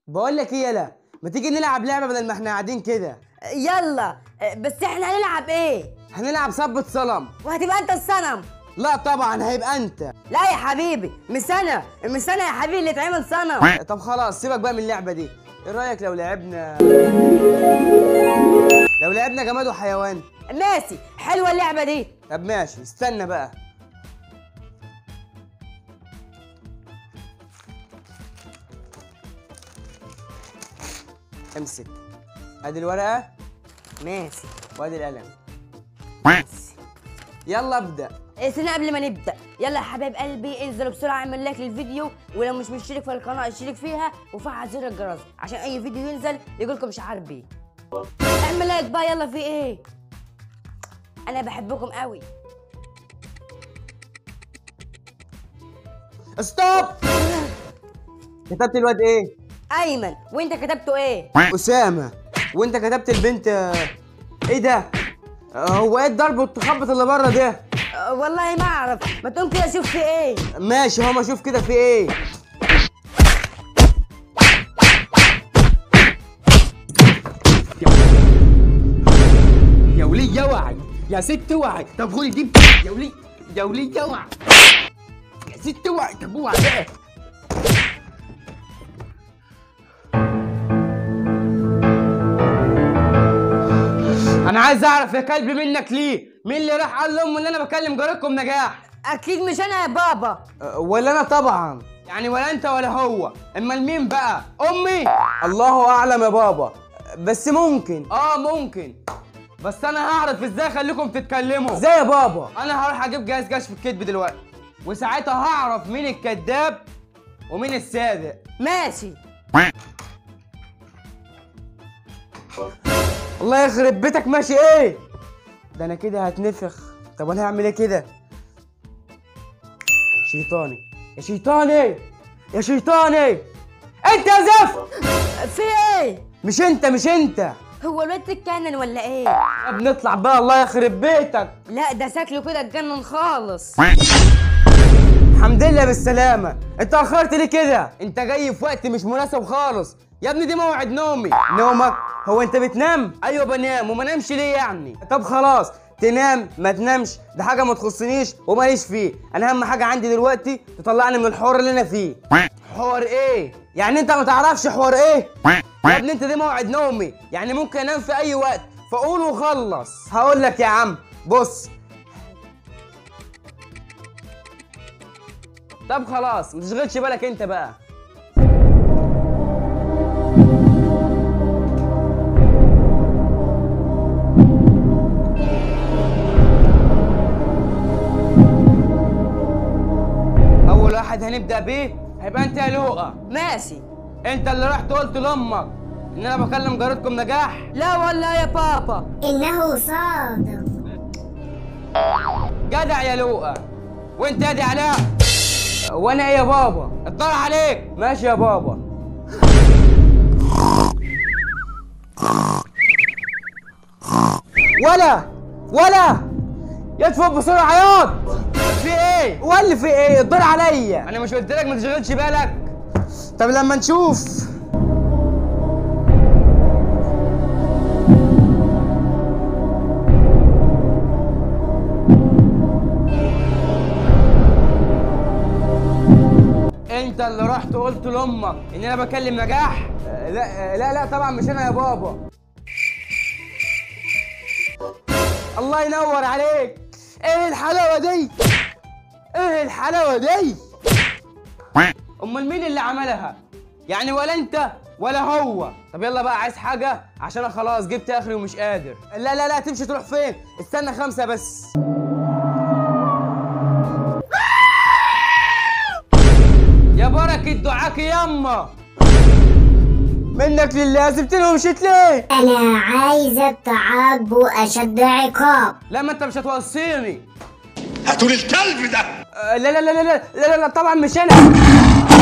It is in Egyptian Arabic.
بقول لك ايه يلا ما تيجي نلعب لعبه بدل ما احنا قاعدين كده يلا بس احنا هنلعب ايه هنلعب صبة صنم وهتبقى انت الصنم لا طبعا هيبقى انت لا يا حبيبي مش انا مش انا يا حبيبي اللي اتعمل صنم طب خلاص سيبك بقى من اللعبه دي ايه رايك لو لعبنا لو لعبنا جماد وحيوان ماشي حلوه اللعبه دي طب ماشي استنى بقى امسك ادي الورقه ماشي وادي القلم ماشي يلا ابدا استنى قبل ما نبدا يلا يا حبايب قلبي انزلوا بسرعه اعمل لايك للفيديو ولو مش مشترك في القناه اشترك فيها وفعل زر الجرس عشان اي فيديو ينزل يقولكم مش عارف بيه اعمل لايك بقى يلا في ايه انا بحبكم قوي ستوب كتبت الواد ايه ايمن وانت كتبته ايه اسامه وانت كتبت البنت آه، ايه ده آه، هو ايه الضرب والتخبط اللي بره ده أه والله ما اعرف ما تقوم كده شوف في ايه ماشي هما شوف كده في ايه يا ولي يا وعي يا ست وعي طب خدي دي يا ولي يا ولي يا وعي يا ست وعي طب اوعى بقى انا عايز اعرف يا كلب منك ليه مين اللي راح قال لامه ان انا بكلم جارتكم نجاح اكيد مش انا يا بابا أه، ولا انا طبعا يعني ولا انت ولا هو امال مين بقى امي الله اعلم يا بابا بس ممكن اه ممكن بس انا هعرف ازاي اخليكم تتكلموا ازاي يا بابا انا هروح اجيب جهاز كشف الكذب دلوقتي وساعتها هعرف مين الكذاب ومين الصادق ماشي الله يخرب بيتك ماشي ايه ده انا كده هتنفخ طب انا هعمل ايه كده شيطاني يا شيطاني يا شيطاني انت يا زفت في ايه مش انت مش انت هو الواد اتجنن ولا ايه يا بنطلع بقى الله يخرب بيتك لا ده شكله كده اتجنن خالص الحمد لله بالسلامة انت اخرت ليه كده انت جاي في وقت مش مناسب خالص يا ابني دي موعد نومي نومك هو انت بتنام ايوه بنام وما نامش ليه يعني طب خلاص تنام ما تنامش ده حاجه ما تخصنيش وماليش فيه انا اهم حاجه عندي دلوقتي تطلعني من الحوار اللي انا فيه حوار ايه يعني انت ما تعرفش حوار ايه يا ابني انت دي موعد نومي يعني ممكن انام في اي وقت فقول وخلص هقول لك يا عم بص طب خلاص ما تشغلش بالك انت بقى اول واحد هنبدا بيه هيبقى انت يا لؤى ماشي انت اللي رحت قلت لامك ان انا بكلم جارتكم نجاح لا والله يا بابا إنه صادق جدع يا لؤى وانت يا دي علاء وانا ايه يا بابا اطلع عليك ماشي يا بابا ولا ولا يدفع بسرعه ياض في ايه ولا في ايه الدور عليا انا مش قلت لك ما تشغلش بالك طب لما نشوف انت اللي رحت قلت لامك ان انا بكلم نجاح آه، لا آه، لا لا طبعا مش انا يا بابا الله ينور عليك ايه الحلاوه دي ايه الحلاوه دي امال مين اللي عملها يعني ولا انت ولا هو طب يلا بقى عايز حاجه عشان انا خلاص جبت اخري ومش قادر لا لا لا تمشي تروح فين استنى خمسه بس يا بركة دعاك يما منك لله سبتني ومشيت ليه؟ أنا عايزة تعاقب أشد عقاب لا ما انت مش هتوصيني هاتوا لي الكلب ده آه، لا لا لا لا لا لا لا طبعا مش انا